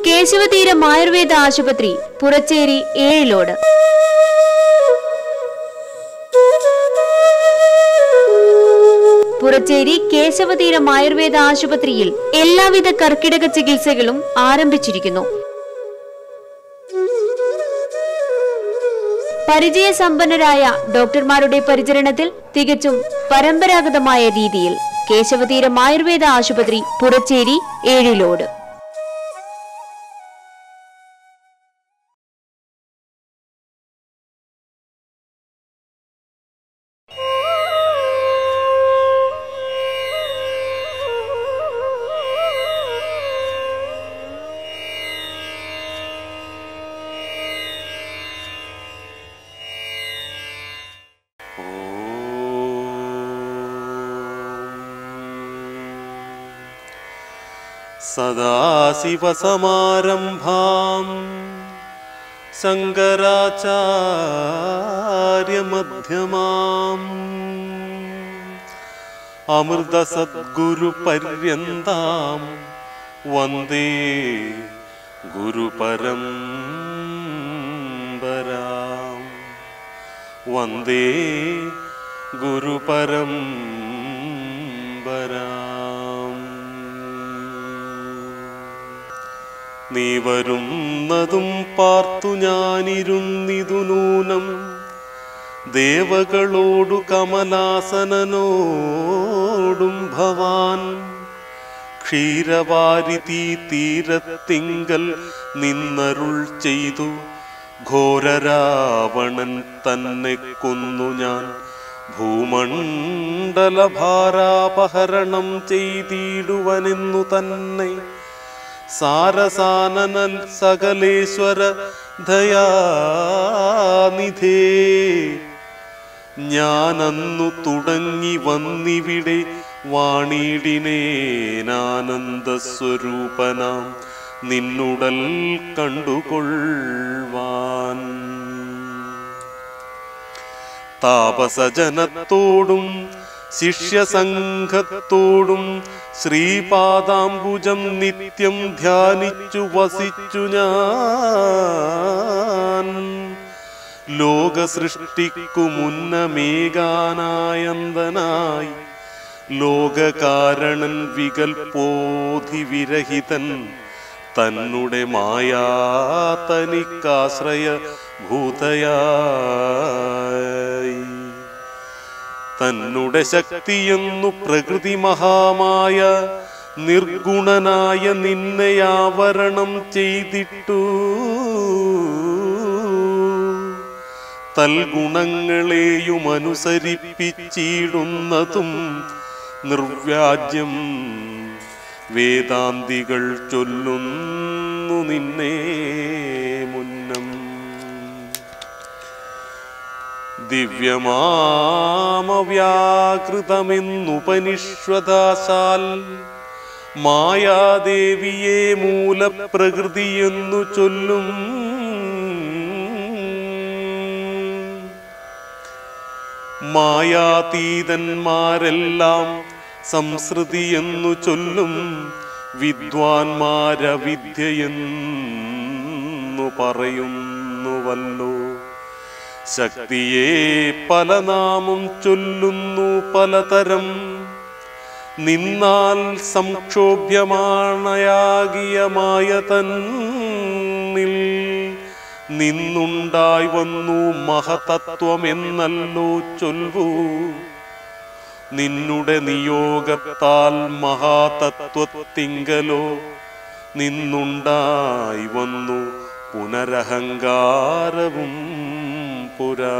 കേശവതീരം ആയുർവേദ ആശുപത്രി പുറച്ചേരി ഏഴിലോട് പുറച്ചേരി കേശവതീരം ആയുർവേദ ആശുപത്രിയിൽ എല്ലാവിധ കർക്കിടക ചികിത്സകളും ആരംഭിച്ചിരിക്കുന്നു പരിചയസമ്പന്നരായ ഡോക്ടർമാരുടെ പരിചരണത്തിൽ തികച്ചും പരമ്പരാഗതമായ രീതിയിൽ കേശവതീരം ആയുർവേദ ആശുപത്രി പുറച്ചേരി ഏഴിലോട് സദാശിവസമാരംഭാം ശങ്കരാചാര്യമധ്യമാം അമൃതസദ്ഗുരുപര്യന്താം വന്ദേ ഗുരുപരംപരാം വന്ദേ ഗുരുപരംപരാം നീ വരുന്നതും പാർത്തു ഞാനിരുന്നിതു നൂനം ദേവകളോടു കമലാസനനോടും ഭവാൻ ക്ഷീരവാരിതീ തീരത്തിങ്കൽ നിന്നരുൾ ചെയ്തു ഘോരരാവണൻ തന്നെ കൊന്നു ഞാൻ ഭൂമണ്ഡലഭാരാപഹരണം ചെയ്തിടുവനെന്നു തന്നെ സാരസാനനൻ സകലേശ്വര ദയാനിധേ ഞാനന്നു തുടങ്ങി വന്നിവിടെ വാണിടിനേനാനന്ദസ്വരൂപനാം നിന്നുടൽ കണ്ടുകൊള്ളുവാൻ താപസജനത്തോടും ശിഷ്യസംഘത്തോടും ശ്രീപാദാംബുജം നിത്യം ധ്യാനിച്ചു വസിച്ചു ഞാൻ ലോക സൃഷ്ടിക്കു മുന്നമേകാനായന്തനായി ലോകകാരണൻ വികൽപ്പോധി വിരഹിതൻ തന്നുടെ മായാ തനിക്കാശ്രയ ഭൂതയായി തന്നുടെ ശക്തിയെന്നു പ്രകൃതി മഹാമായ നിർഗുണനായ നിന്നെ ആവരണം ചെയ്തിട്ടു തൽഗുണങ്ങളെയും അനുസരിപ്പിച്ചിടുന്നതും നിർവ്യാജ്യം വേദാന്തികൾ ചൊല്ലുന്നു നിന്നെ മുന്നം ദിവ്യമാമവ്യാകൃതമെന്നുപനിഷ്വദാശാൽ മായാദേവിയെ മൂലപ്രകൃതിയെന്നു ചൊല്ലും മായാതീതന്മാരെല്ലാം സംസൃതിയെന്നു ചൊല്ലും വിദ്വാൻമാരവിദ്യയെന്നു പറയുന്നുവല്ലോ ശക്തിയെ പല നാമം ചൊല്ലുന്നു പലതരം നിന്നാൽ സംക്ഷോഭ്യമാണയാകിയ മായ തന്നിൽ നിന്നുണ്ടായി വന്നു മഹതത്വമെന്നല്ലോ ചൊൽവൂ നിന്നുടെ നിയോഗത്താൽ മഹാതത്വത്തിങ്കലോ നിന്നുണ്ടായി വന്നു പുനരഹങ്കാരവും പുരാ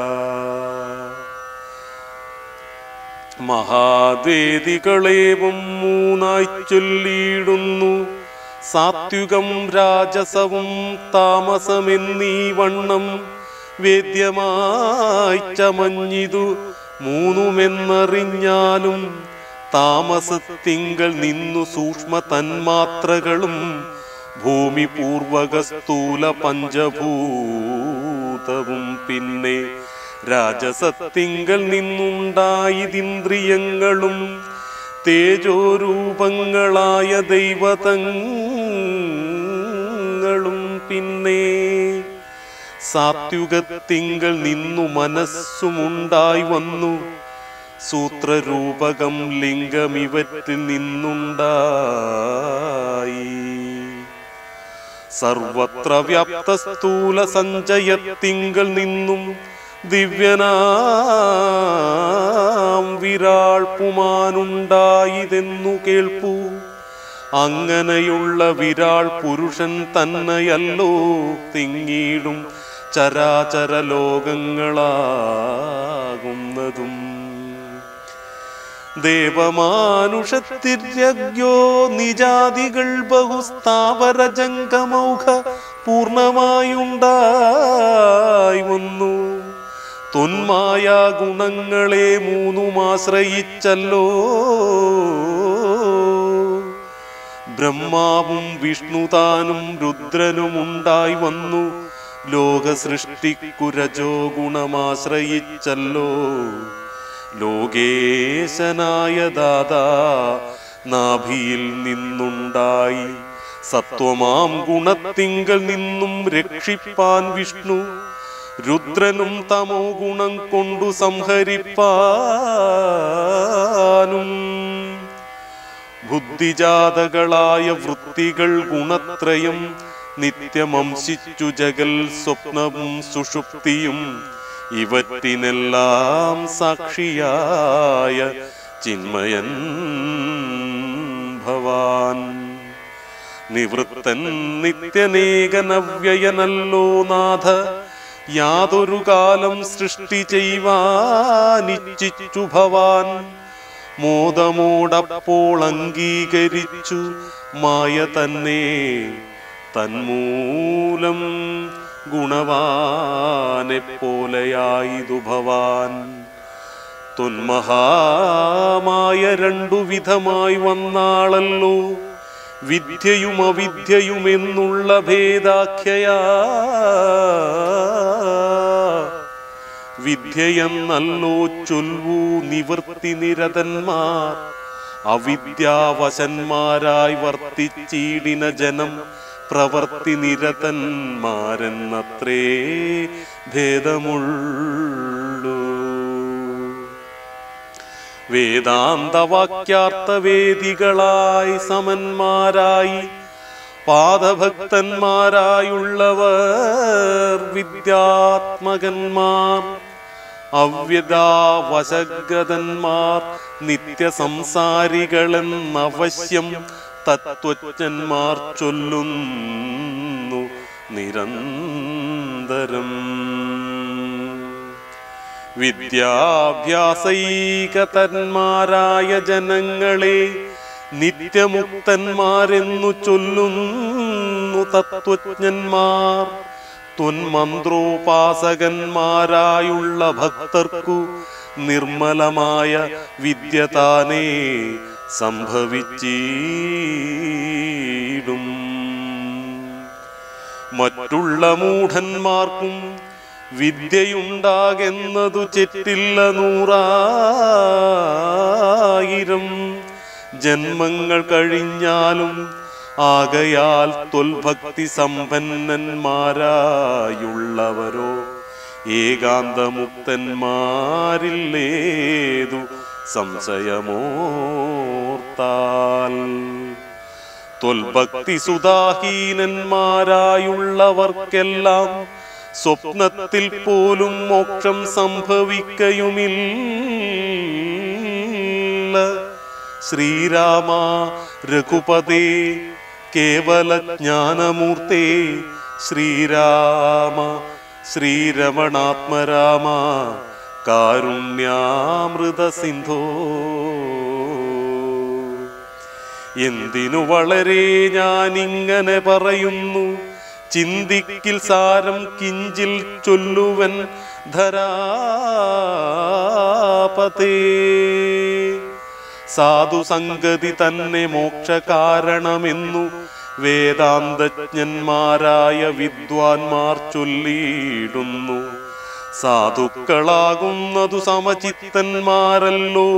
മഹാവേദികളേവും മൂന്നായി ചൊല്ലിയിടുന്നു സാത്വികം രാജസവും താമസമെന്നീ വണ്ണം വേദ്യമായി ചമഞ്ഞിതു മൂന്നുമെന്നറിഞ്ഞാലും താമസത്തിങ്കൽ നിന്നു സൂക്ഷ്മ തന്മാത്രകളും ഭൂമി പൂർവക സ്ഥൂല പഞ്ചഭൂതവും പിന്നെ രാജസത്തിങ്കൽ നിന്നുണ്ടായതിന്ദ്രിയങ്ങളും തേജോരൂപങ്ങളായ ദൈവതങ്ങളും പിന്നെ സാത്യുഗത്തിങ്കൽ നിന്നു മനസ്സുമുണ്ടായി വന്നു സൂത്രരൂപകം ലിംഗമിവറ്റിൽ നിന്നുണ്ടായി സർവത്ര വ്യാപ്ത സ്ഥൂല സഞ്ചയത്തിങ്കൽ നിന്നും ദിവ്യനാം വിരാൾ പുമാനുണ്ടായതെന്നു കേൾപ്പൂ അങ്ങനെയുള്ള വിരാൾ പുരുഷൻ തന്നെയല്ലോ തിങ്ങിടും ചരാചര ലോകങ്ങളാകുന്നതും ദേവമാനുഷത്തിര്യജ്ഞോ നിജാതികൾ ബഹുസ്ഥാവര ജംഗമൗഖ പൂർണമായുണ്ടായി വന്നു തൊന്മായ ഗുണങ്ങളെ മൂന്നുമാശ്രയിച്ചല്ലോ ബ്രഹ്മാവും വിഷ്ണുതാനും രുദ്രനും ഉണ്ടായി വന്നു ലോക സൃഷ്ടിക്കുരജോ ഗുണമാശ്രയിച്ചല്ലോ ലോകേശനായ ദാദാ നാഭിയിൽ നിന്നുണ്ടായി സത്വമാം ഗുണത്തിങ്കൽ നിന്നും രക്ഷിപ്പാൻ വിഷ്ണു രുദ്രനും തമോ ഗുണം കൊണ്ടു സംഹരിപ്പാനും ബുദ്ധിജാതകളായ വൃത്തികൾ ഗുണത്രയം നിത്യമംശിച്ചു ജഗൽ സ്വപ്നവും സുഷുപ്തിയും ഇവറ്റിനെല്ലാം സാക്ഷിയായ ചിന്മയൻ ഭവാൻ നിവൃത്തൻ നിത്യനേകനവ്യയനല്ലോ നാഥ യാതൊരു കാലം സൃഷ്ടി ചെയ്യുവാനിച്ഛിച്ചു ഭവാൻ മോദമോടപ്പോൾ അംഗീകരിച്ചു മായ തന്നെ തന്മൂലം ഗുണവാനെ പോലെയായിതു ഭവാൻ തുന്മഹാമായ രണ്ടു വിധമായി വന്നാളല്ലോ വിദ്യയും അവിദ്യയും എന്നുള്ള ഭേദാഖ്യയാ വിദ്യയെന്നല്ലോ ചൊൽവൂ നിവൃത്തി നിരതന്മാർ അവിദ്യാവശന്മാരായി വർത്തിച്ചീടിന ജനം പ്രവർത്തി നിരതന്മാരെന്നത്രേ ഭേദമുള്ളൂ വേദാന്തവാക്യാർത്ഥ വേദികളായി സമന്മാരായി പാദഭക്തന്മാരായുള്ളവർ വിദ്യാത്മകന്മാർ അവ്യതാവശഗതന്മാർ നിത്യസംസാരികളെന്നവശ്യം തത്വജ്ഞന്മാർ ചൊല്ലുന്നു നിരന്തരം വിദ്യാഭ്യാസൈകതന്മാരായ ജനങ്ങളെ നിത്യമുക്തന്മാരെന്നു ചൊല്ലുന്നു തത്വജ്ഞന്മാർ ത്വന്മന്ത്രോപാസകന്മാരായുള്ള ഭക്തർക്കു നിർമ്മലമായ വിദ്യ താനേ സംഭവിച്ചീടും മറ്റുള്ള മൂഢന്മാർക്കും വിദ്യയുണ്ടാകെന്നതു ചെറ്റില്ല നൂറായിരം ജന്മങ്ങൾ കഴിഞ്ഞാലും ആകയാൽ തൊൽഭക്തി സമ്പന്നന്മാരായുള്ളവരോ ഏകാന്തമുക്തന്മാരില്ലേതു സംശയമോർത്താൽ തൊൽഭക്തി സുതാഹീനന്മാരായുള്ളവർക്കെല്ലാം സ്വപ്നത്തിൽ പോലും മോക്ഷം സംഭവിക്കയുമില്ല ശ്രീരാമ രഘുപതേ കേവല ജ്ഞാനമൂർത്തേ ശ്രീരാമ ശ്രീരമണാത്മരാമ കാരുണ്യാമൃത സിന്ധോ എന്തിനു വളരെ ഞാനിങ്ങനെ പറയുന്നു ചിന്തിക്കിൽ സാരം കിഞ്ചിൽ ചൊല്ലുവൻ ധരാപതേ സാധുസംഗതി തന്നെ മോക്ഷകാരണമെന്നു വേദാന്തജ്ഞന്മാരായ വിദ്വാൻമാർ ചൊല്ലിയിടുന്നു സാധുക്കളാകുന്നതു സമചിത്തന്മാരല്ലോ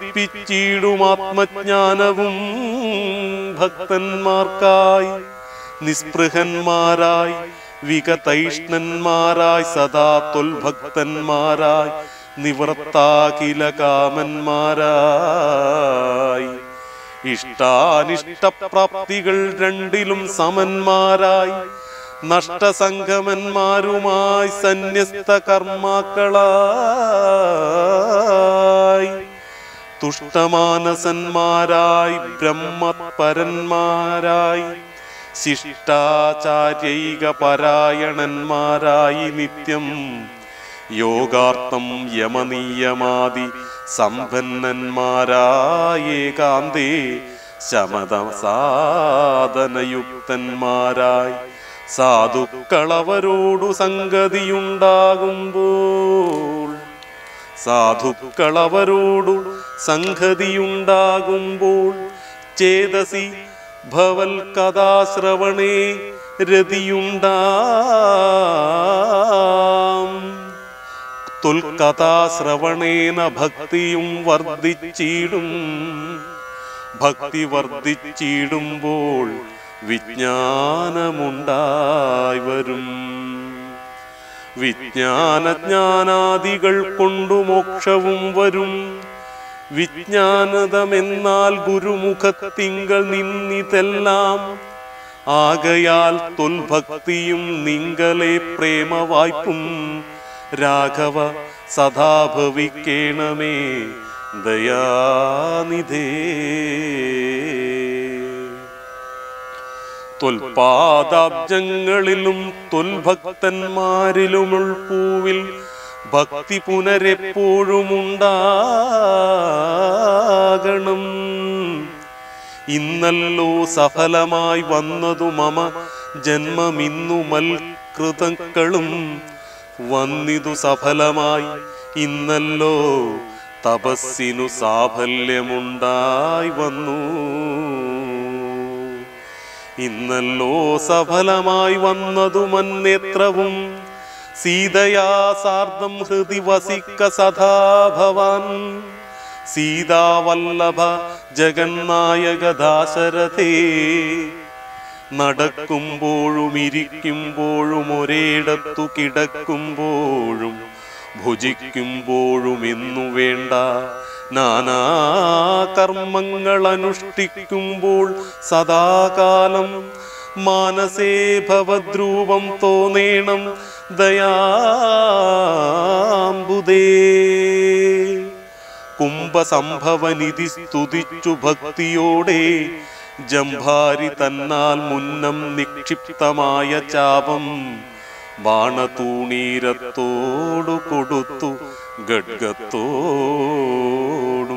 ബോധിപ്പിച്ചിടും ആത്മജ്ഞാനവും ഭക്തന്മാർക്കായി നിസ്പൃഹന്മാരായി വികതൈഷ്ണന്മാരായി സദാ തൊൽഭക്തന്മാരായി നിവൃത്താകില കാമന്മാരായി ഇഷ്ടാനിഷ്ടപ്രാപ്തികൾ രണ്ടിലും സമന്മാരായി നഷ്ടസംഗമന്മാരുമായി സന്യസ്ത കർമാക്കളായി തുഷ്ടമാനസന്മാരായി ബ്രഹ്മപരന്മാരായി ശിഷ്ടാചാര്യൈക പരായണന്മാരായി നിത്യം യോഗാർത്ഥം യമനീയമാതി സമ്പന്നന്മാരായേകാന്തേ ശമത സാധനയുക്തന്മാരായി സാധുക്കളവരോടു സംഗതിയുണ്ടാകുമ്പോൾ സാധുക്കളവരോടു സംഗതിയുണ്ടാകുമ്പോൾ ചേതസി ഭവൽ കഥാശ്രവണേ രതിയുണ്ടാം തുൽക്കഥാശ്രവണേന ഭക്തിയും വർദ്ധിച്ചിടും ഭക്തി വർദ്ധിച്ചിടുമ്പോൾ വിജ്ഞാനമുണ്ടായി വരും വിജ്ഞാനജ്ഞാനാദികൾ കൊണ്ടു മോക്ഷവും വരും വിജ്ഞാനതമെന്നാൽ ഗുരുമുഖത്തിങ്കൽ നിന്നിതെല്ലാം ആകയാൽ തൊൽഭക്തിയും നിങ്കലെ പ്രേമവായ്പും രാഘവ സദാ ഭവിക്കേണമേ ദയാനിധേ തൊൽപാദാബ്ജങ്ങളിലും തൊൽഭക്തന്മാരിലുമുൾപൂവിൽ ഭക്തി പുനരെപ്പോഴും ഉണ്ടാകണം ഇന്നല്ലോ സഫലമായി വന്നതു മമ ജന്മമിന്നു മൽകൃതങ്ങളും വന്നിതു സഫലമായി ഇന്നല്ലോ തപസ്സിനു സാഫല്യമുണ്ടായി വന്നു ഇന്നല്ലോ സഫലമായി വന്നതു മന്നേത്രവും സീതയാ സാർദ്ധം ഹൃദി വസിക്ക സദാ ഭവാൻ സീതാവല്ലഭ ജഗന്നായക ദാശരഥേ നടക്കുമ്പോഴും ഇരിക്കുമ്പോഴും ഒരേടത്തു കിടക്കുമ്പോഴും ഭുജിക്കുമ്പോഴും എന്നു വേണ്ട നാനാ കർമ്മങ്ങൾ അനുഷ്ഠിക്കുമ്പോൾ സദാകാലം മാനസേ ഭവദ്രൂപം തോന്നേണം ദയാംബുദേ കുംഭസംഭവനിധി സ്തുതിച്ചു ഭക്തിയോടെ ജംഭാരി തന്നാൽ മുന്നം നിക്ഷിപ്തമായ ചാപം ബാണതൂണീരത്തോടു കൊടുത്തു ഗഡ്ഗത്തോടും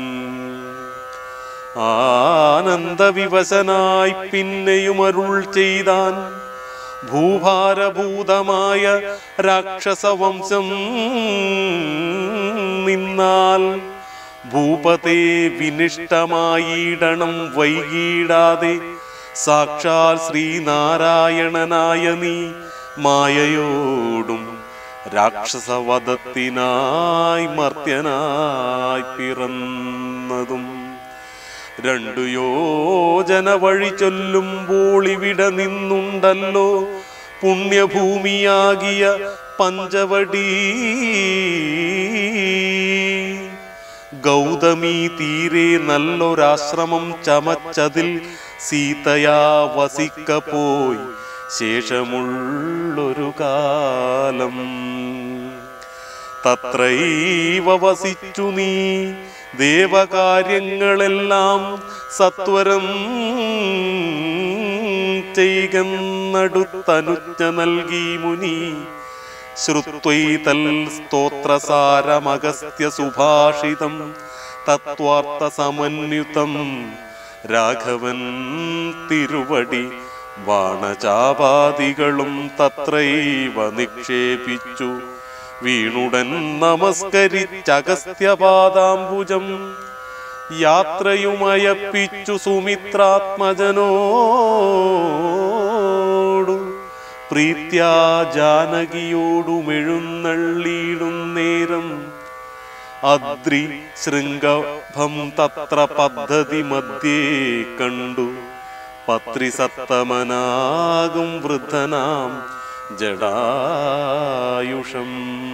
ആനന്ദവിവശനായി പിന്നെയും അരുൾ ചെയ്താൻ ഭൂഭാരഭൂതമായ രാക്ഷസവംശം നിന്നാൽ ഭൂപതേ വിനിഷ്ടമായിടണം വൈകിടാതെ സാക്ഷാൽ ശ്രീനാരായണനായ നീ മായയോടും രാക്ഷസവധത്തിനായി മർത്യനായി പിറന്നതും രണ്ടു യോജന വഴി ചൊല്ലുമ്പോൾ ഇവിടെ നിന്നുണ്ടല്ലോ പുണ്യഭൂമിയാകിയ പഞ്ചവടി ഗൗതമി തീരെ നല്ലൊരാശ്രമം ചമച്ചതിൽ സീതയാ വസിക്ക പോയി ശേഷമുള്ളൊരു കാലം തത്രൈവ വസിച്ചു നീ ദേവകാര്യങ്ങളെല്ലാം സത്വരം ചെയ്കന്നടുത്തനുജ്ഞ നൽകി മുനി ശ്രുത്വൈതൽ സ്തോത്രസാരമഗസ്ത്യ സുഭാഷിതം തത്വാർത്ഥ സമന്യുതം രാഘവൻ തിരുവടി ബാണചാപാദികളും തത്രൈവ നിക്ഷേപിച്ചു വീണുടൻ നമസ്കരിച്ചഗസ്ത്യപാദാംബുജം യാത്രയുമയപ്പിച്ചു സുമിത്രാത്മജനോടു പ്രീത്യാ ജാനകിയോടുമെഴുന്നള്ളിയിടും നേരം അദ്രി ശൃംഗഭം തത്ര പദ്ധതി മധ്യേ കണ്ടു പത്രിസത്തമനാകും വൃദ്ധനാം ജടായുഷം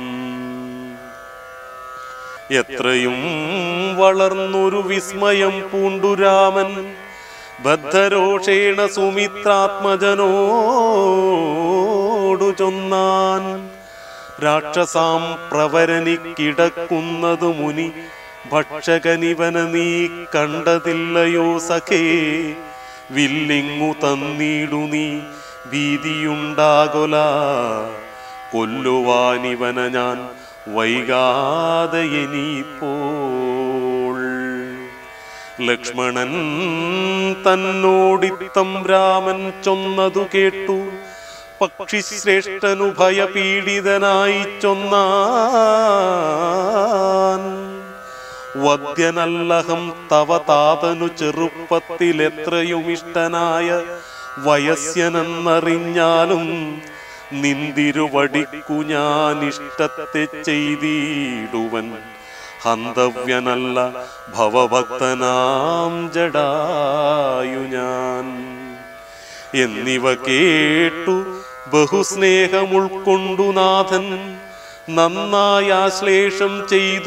എത്രയും വളർന്നൊരു വിസ്മയം പൂണ്ടുരാമൻ ബദ്ധരോഷേണ സുമിത്രാത്മജനോടു ചൊന്നാൻ രാക്ഷസാം പ്രവരനിക്കിടക്കുന്നതു മുനി ഭക്ഷകനിവന നീ കണ്ടതില്ലയോ സഖേ വില്ലിങ്ങു തന്നിടു നീ ഭീതിയുണ്ടാകൊല കൊല്ലുവാനിവന ഞാൻ വൈകാതെ ഇനിയിപ്പോൾ ലക്ഷ്മണൻ തന്നോടിത്തം രാമൻ ചൊന്നതു കേട്ടു പക്ഷിശ്രേഷ്ഠനു ഭയപീഡിതനായി ചൊന്നാൻ വദ്യനല്ലഹം തവ താതനു ചെറുപ്പത്തിലെത്രയും ഇഷ്ടനായ വയസ്യനെന്നറിഞ്ഞാലും നിന്തിരുവടിക്കു ഞാൻ ഇഷ്ടത്തെ ചെയ്തിടുവൻ ഹന്തവ്യനല്ല ഭവഭക്തനാം ജടായു ഞാൻ എന്നിവ കേട്ടു ബഹുസ്നേഹമുൾക്കൊണ്ടു നാഥൻ നന്നായി ആശ്ലേഷം ചെയ്തു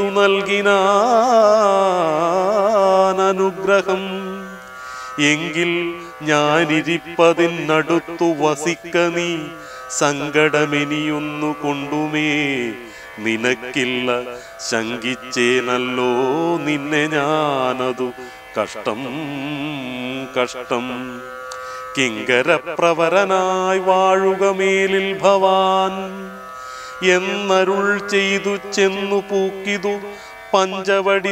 നൽകിനാൻ അനുഗ്രഹം എങ്കിൽ ഞാനിരിപ്പതിനടുത്തു വസിക്ക നീ സങ്കടമെനിയൊന്നു കൊണ്ടുമേ നിനക്കില്ല ശങ്കിച്ചേനല്ലോ നിന്നെ ഞാനതു കഷ്ടം കഷ്ടം കിങ്കരപ്രവരനായി വാഴുക മേലിൽ ഭവാൻ എന്നരുൾ ചെയ്തു ചെന്നു പൂക്കിതു പഞ്ചവടി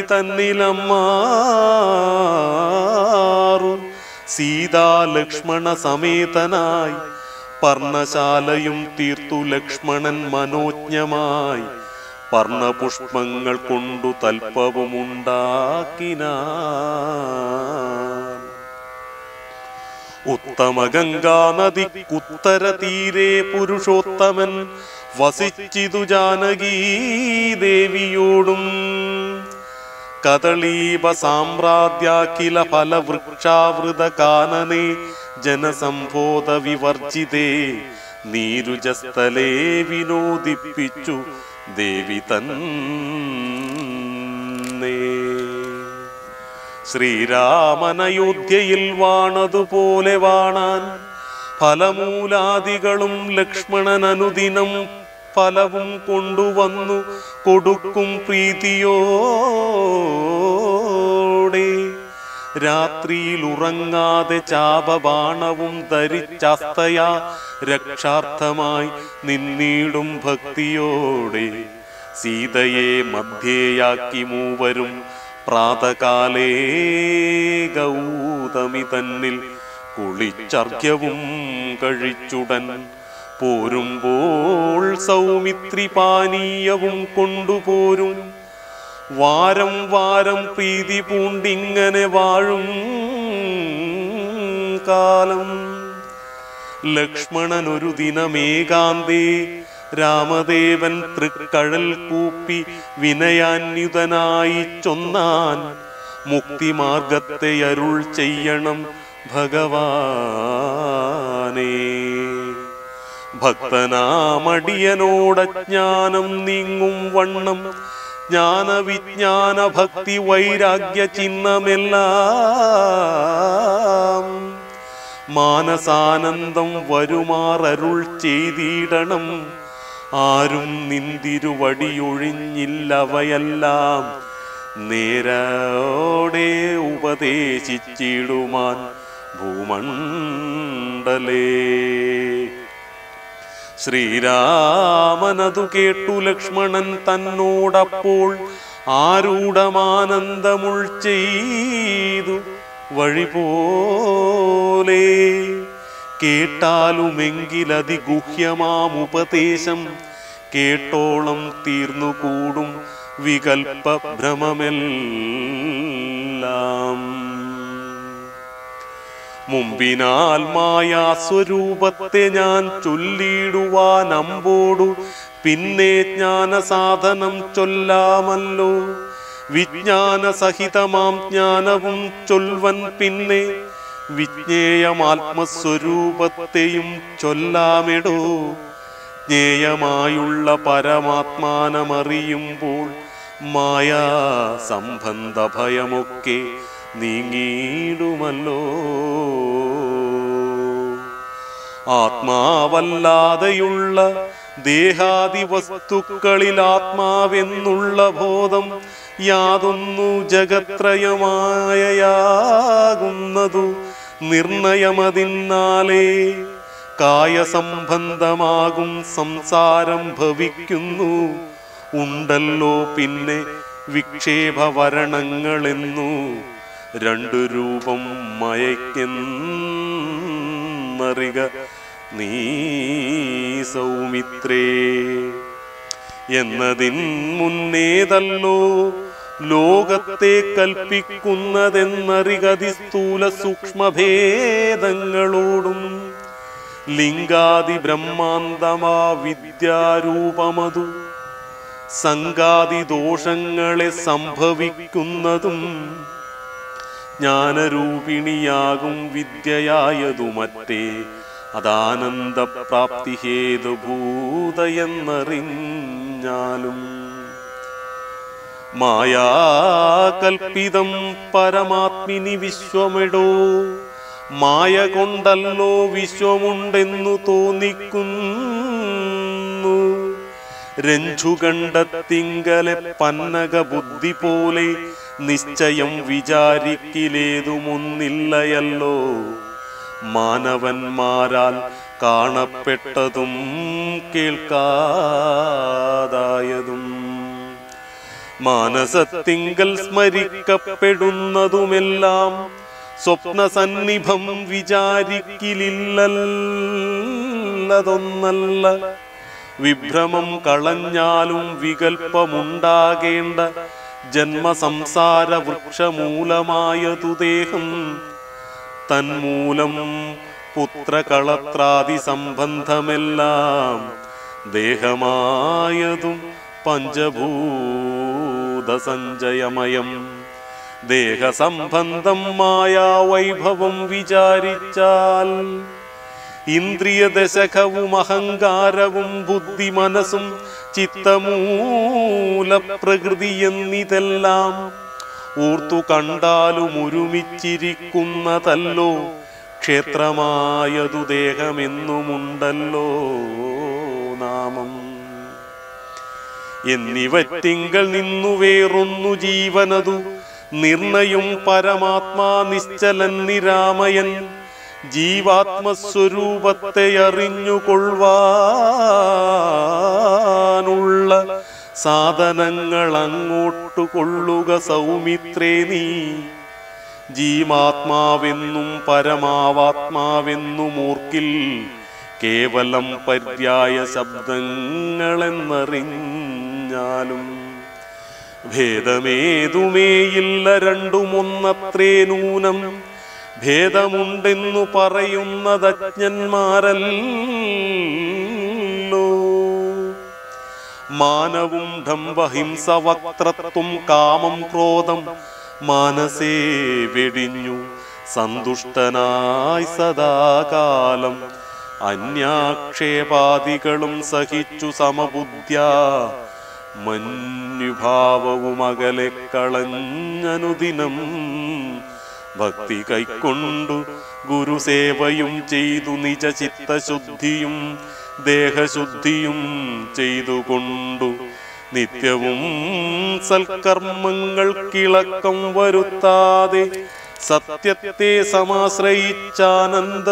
തന്നിലമ്മാറു സീതാലക്ഷ്മണ സമേതനായി പർണശാലയും തീർത്തു ലക്ഷ്മണൻ മനോജ്ഞമായി പർണപുഷ്പങ്ങൾ കൊണ്ടു തൽപ്പവുമുണ്ടാക്കിനാൻ ഉത്തമഗംഗാ നദിക്കുത്തര തീരെ പുരുഷോത്തമൻ വസിച്ചിതു ജാനകീ ദേവിയോടും കദളീപ സാമ്രാജ്യാഖില ഫലവൃക്ഷാവൃത കാനനെ ജനസംബോധ വിവർജിതേ നീരുജസ്ഥലേ വിനോദിപ്പിച്ചു ദേവി തന്നെ ശ്രീരാമനയോധ്യയിൽ വാണതുപോലെ വാണാൻ ഫലമൂലാദികളും ലക്ഷ്മണൻ അനുദിനം ഫലവും കൊണ്ടുവന്നു കൊടുക്കും പ്രീതിയോടെ രാത്രിയിൽ ഉറങ്ങാതെ ചാപബാണവും ധരിച്ചസ്തയാ രക്ഷാർത്ഥമായി നിന്നീടും ഭക്തിയോടെ സീതയെ മധ്യേയാക്കി മൂവരും പ്രാതകാലേ ഗൗതമി തന്നിൽ കുളിച്ചർഘ്യവും കഴിച്ചുടൻ പോരുമ്പോൾ സൗമിത്രി പാനീയവും കൊണ്ടുപോരും വാരം വാരം പ്രീതി പൂണ്ടിങ്ങനെ വാഴും കാലം ലക്ഷ്മണൻ ഒരു ദിനമേകാന്തേ രാമദേവൻ തൃക്കഴൽ കൂപ്പി വിനയാന്യുതനായി ചൊന്നാൻ മുക്തിമാർഗത്തെ അരുൾ ചെയ്യണം ഭഗവാനേ ഭക്തനാമടിയനോടജ്ഞാനം നീങ്ങും വണ്ണം ജ്ഞാനവിജ്ഞാന ഭക്തി വൈരാഗ്യ ചിഹ്നമെല്ലാം മാനസാനന്ദം വരുമാറരുൾ ചെയ്തിടണം ആരും നിന്തിരുവടിയൊഴിഞ്ഞില്ലവയെല്ലാം നേരോടെ ഉപദേശിച്ചിടുമാൻ ഭൂമണ്ഡലേ ശ്രീരാമനതു കേട്ടു ലക്ഷ്മണൻ തന്നോടപ്പോൾ ആരൂഢമാനന്ദമുൾ ചെയ്തു വഴി പോലെ കേട്ടാലുമെങ്കിലതി ഗുഹ്യമാം ഉപദേശം കേട്ടോളം തീർന്നുകൂടും വികൽപ്പ ഭ്രമമെല്ലാം മുമ്പിനാൽ മായാസ്വരൂപത്തെ ഞാൻ ചൊല്ലിയിടുവാൻ അമ്പോടു പിന്നെ ജ്ഞാന സാധനം ചൊല്ലാമല്ലോ വിജ്ഞാന സഹിതമാം ജ്ഞാനവും ചൊൽവൻ പിന്നെ വിജ്ഞേയമാത്മസ്വരൂപത്തെയും ചൊല്ലാമിടോ ജ്ഞേയമായുള്ള പരമാത്മാനമറിയുമ്പോൾ മായാ സംബന്ധ ഭയമൊക്കെ നീങ്ങിയിടുമല്ലോ ആത്മാവല്ലാതെയുള്ള ദേഹാദി വസ്തുക്കളിൽ ആത്മാവെന്നുള്ള ബോധം യാതൊന്നു ജഗത്രയമായയാകുന്നതു നിർണയമതിന്നാലേ കായസംബന്ധമാകും സംസാരം ഭവിക്കുന്നു ഉണ്ടല്ലോ പിന്നെ വിക്ഷേപവരണങ്ങളെന്നു രണ്ടു രൂപം മയക്കെന്നറിക നീ സൗമിത്രേ എന്നതിൻ മുന്നേതല്ലോ ലോകത്തെ കൽപ്പിക്കുന്നതെന്നറികതി സ്ഥൂല സൂക്ഷ്മഭേദങ്ങളോടും ലിംഗാദി ബ്രഹ്മാന്തമാ വിദ്യാരൂപമതു സംഗാദി ദോഷങ്ങളെ സംഭവിക്കുന്നതും ജ്ഞാനരൂപിണിയാകും വിദ്യയായതു മറ്റേ അതാനന്ദ പ്രാപ്തി ഹേതുഭൂതയെന്നറിഞ്ഞാലും മായാകൽപ്പിതം പരമാത്മിനി വിശ്വമെടോ മായ കൊണ്ടല്ലോ വിശ്വമുണ്ടെന്നു തോന്നിക്കുന്നു രഞ്ജുകണ്ഠത്തിങ്കലെ പന്നക ബുദ്ധി പോലെ നിശ്ചയം വിചാരിക്കിലേതുമൊന്നില്ലയല്ലോ മാനവന്മാരാൽ കാണപ്പെട്ടതും കേൾക്കാതായതും മാനസത്തിങ്കൽ സ്മരിക്കപ്പെടുന്നതുമെല്ലാം സ്വപ്നസന്നിഭം വിചാരിക്കിലില്ലതൊന്നല്ല വിഭ്രമം കളഞ്ഞാലും വികൽപ്പമുണ്ടാകേണ്ട ജന്മസംസാര വൃക്ഷമൂലമായതു ദേഹം തന്മൂലം പുത്രകളത്രാദി സംബന്ധമെല്ലാം ദേഹമായതും പഞ്ചഭൂത സഞ്ചയമയം ദേഹസംബന്ധം മായാ വൈഭവം വിചാരിച്ചാൽ ഇന്ദ്രിയ ദശകവും അഹങ്കാരവും ബുദ്ധി മനസ്സും ചിത്തമൂല പ്രകൃതി എന്നിതെല്ലാം ഓർത്തു കണ്ടാലും ഒരുമിച്ചിരിക്കുന്നതല്ലോ ക്ഷേത്രമായതു ദേഹമെന്നുമുണ്ടല്ലോ നാമം എന്നിവറ്റിങ്കൽ നിന്നു വേറൊന്നു ജീവനതു നിർണയും പരമാത്മാ നിശ്ചലൻ നിരാമയൻ ജീവാത്മസ്വരൂപത്തെ അറിഞ്ഞുകൊള്ളുവാനുള്ള സാധനങ്ങൾ അങ്ങോട്ടു കൊള്ളുക സൗമിത്രേ നീ ജീവാത്മാവെന്നും പരമാവാത്മാവെന്നും ഓർക്കിൽ കേവലം പര്യായ ശബ്ദങ്ങളെന്നറിഞ്ഞാലും ഭേദമേതുമേയില്ല രണ്ടുമൊന്നത്രേ നൂനം ഭേദമുണ്ടെന്നു പറയുന്നത് അജ്ഞന്മാരല്ലോ മാനവും ഡംബഹിംസ വക്രത്വം കാമം ക്രോധം മാനസേ വെടിഞ്ഞു സന്തുഷ്ടനായി സദാകാലം അന്യാക്ഷേപാദികളും സഹിച്ചു സമബുദ്ധ്യ മന്യുഭാവവും അകലെ കളഞ്ഞനുദിനം ഭക്തി കൈക്കൊണ്ടു ഗുരുസേവയും ചെയ്തു നിജ ചിത്തശുദ്ധിയും ദേഹശുദ്ധിയും ചെയ്തുകൊണ്ടു നിത്യവും സൽക്കർമ്മങ്ങൾ കിളക്കം വരുത്താതെ സത്യത്തെ സമാശ്രയിച്ചാനന്ദ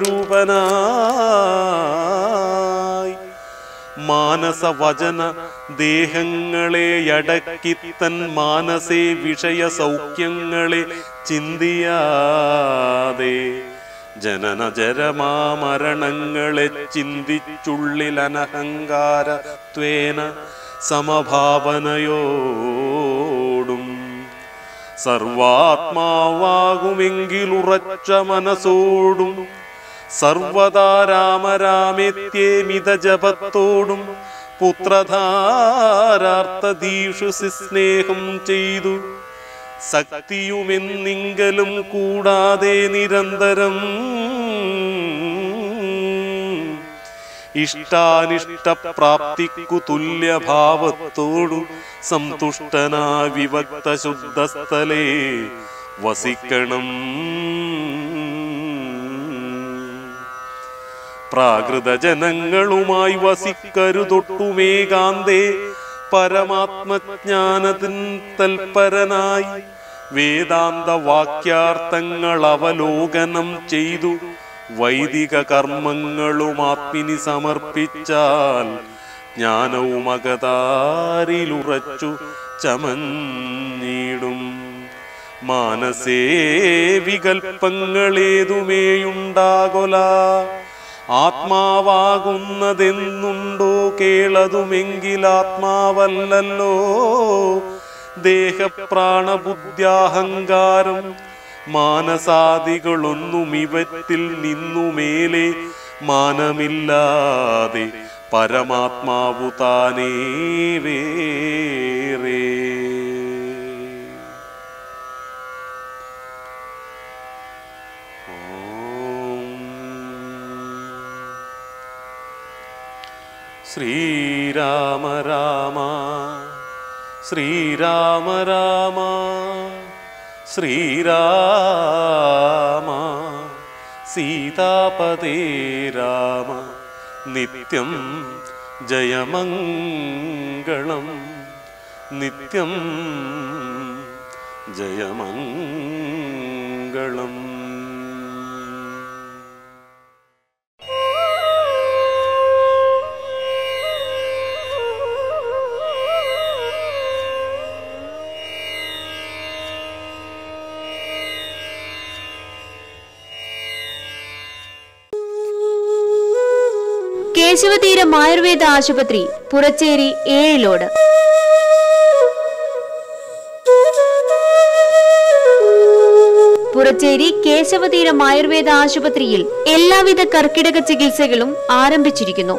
സ്വരൂപനായി മാനസവചന ദേഹങ്ങളെ അടക്കി തൻ മാനസേ വിഷയ സൗഖ്യങ്ങളെ ചിന്തിയാതെ ജനന ജരമാമരണങ്ങളെ ചിന്തിച്ചുള്ളിൽ അനഹങ്കാരത്വേന സമഭാവനയോടും സർവാത്മാവാകുമെങ്കിലുറച്ച മനസ്സോടും സർവദാ രാമരാമെത്യേമിത ജപത്തോടും പുത്രധാരാർത്ഥദീഷു സ്നേഹം ചെയ്തു ശക്തിയുമെന്നിങ്കലും കൂടാതെ നിരന്തരം ഇഷ്ടാനിഷ്ടപ്രാപ്തിക്കു തുല്യഭാവത്തോടു സന്തുഷ്ടനാ വിഭക്ത ശുദ്ധസ്ഥലേ വസിക്കണം പ്രാകൃത ജനങ്ങളുമായി വസിക്കരുതൊട്ടുമേകാന്തേ പരമാത്മജ്ഞാനത്തിൻ തൽപരനായി വേദാന്ത വാക്യാർത്ഥങ്ങൾ അവലോകനം ചെയ്തു വൈദിക കർമ്മങ്ങളും ആത്മിനി സമർപ്പിച്ചാൽ ജ്ഞാനവും അകതാരിലുറച്ചു ചമഞ്ഞിടും മാനസേ വികൽപ്പങ്ങളേതുമേയുണ്ടാകൊല ആത്മാവാകുന്നതെന്നുണ്ടോ കേളതുമെങ്കിൽ ആത്മാവല്ലല്ലോ ദേഹപ്രാണബുദ്ധ്യാഹങ്കാരം മാനസാദികളൊന്നും ഇവറ്റിൽ നിന്നുമേലെ മാനമില്ലാതെ പരമാത്മാവു താനേ വേറേ ശ്രീരാമ രാമ ശ്രീരാമ രാമ ശ്രീരാമ സീതാപതേ രാമ നിത്യം ജയമംഗളം നിത്യം ജയമംഗളം കേശവതീരം ആയുർവേദ ആശുപത്രി പുറച്ചേരി ഏഴിലോട് പുറച്ചേരി കേശവതീരം ആയുർവേദ ആശുപത്രിയിൽ എല്ലാവിധ കർക്കിടക ചികിത്സകളും ആരംഭിച്ചിരിക്കുന്നു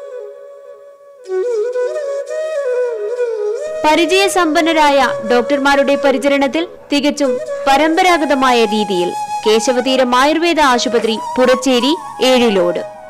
പരിചയസമ്പന്നരായ ഡോക്ടർമാരുടെ പരിചരണത്തിൽ തികച്ചും പരമ്പരാഗതമായ രീതിയിൽ കേശവതീരം ആയുർവേദ ആശുപത്രി പുറച്ചേരി ഏഴിലോട്